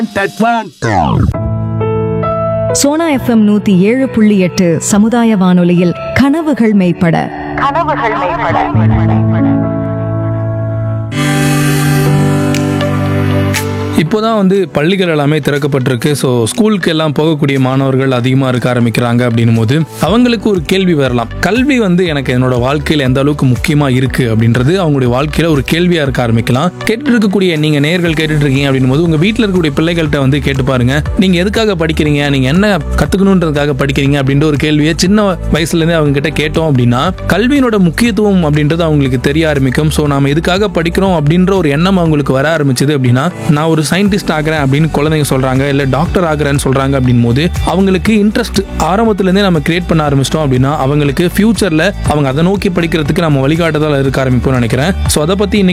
Sona FM நூத்தி ஏழு புள்ளி எட்டு சமுதாய வானொலியில் கனவுகள் மெய்ப்பட இப்போதான் வந்து பள்ளிகள் எல்லாமே திறக்கப்பட்டிருக்கு ஸோ ஸ்கூலுக்கு எல்லாம் போகக்கூடிய மாணவர்கள் அதிகமாக இருக்க ஆரம்பிக்கிறாங்க அப்படின்னும் போது அவங்களுக்கு ஒரு கேள்வி வரலாம் கல்வி வந்து எனக்கு என்னோட வாழ்க்கையில் எந்த அளவுக்கு முக்கியமாக இருக்கு அப்படின்றது அவங்களுடைய வாழ்க்கையில் ஒரு கேள்வியாக இருக்க ஆரம்பிக்கலாம் கேட்டுட்டு இருக்கக்கூடிய நீங்கள் நேர்கள் கேட்டுட்டு இருக்கீங்க அப்படின்னும் போது உங்கள் வீட்டில் இருக்கக்கூடிய பிள்ளைகள்கிட்ட வந்து கேட்டு பாருங்க நீங்கள் எதுக்காக படிக்கிறீங்க நீங்கள் என்ன கற்றுக்கணுன்றதுக்காக படிக்கிறீங்க அப்படின்ற ஒரு கேள்வியை சின்ன வயசுலேருந்தே அவங்க கிட்ட கேட்டோம் அப்படின்னா கல்வியினோட முக்கியத்துவம் அப்படின்றது அவங்களுக்கு தெரிய ஆரம்பிக்கும் ஸோ நாம எதுக்காக படிக்கிறோம் அப்படின்ற ஒரு எண்ணம் அவங்களுக்கு வர ஆரம்பிச்சது அப்படின்னா நான் ஒரு சயின்டிஸ்ட் ஆகிறேன் அப்படின்னு குழந்தைங்க சொல்றாங்க இல்லை டாக்டர் ஆகிறேன்னு சொல்றாங்க அப்படின் போது அவங்களுக்கு இன்ட்ரெஸ்ட் ஆரம்பத்துலேருந்தே நம்ம கிரியேட் பண்ண ஆரம்பிச்சிட்டோம் அப்படின்னா அவங்களுக்கு ஃபியூச்சரில் அவங்க அதை நோக்கி படிக்கிறதுக்கு நம்ம வழிகாட்டுதல் இருக்க ஆரம்பிப்போம்னு நினைக்கிறேன் ஸோ அதை பற்றி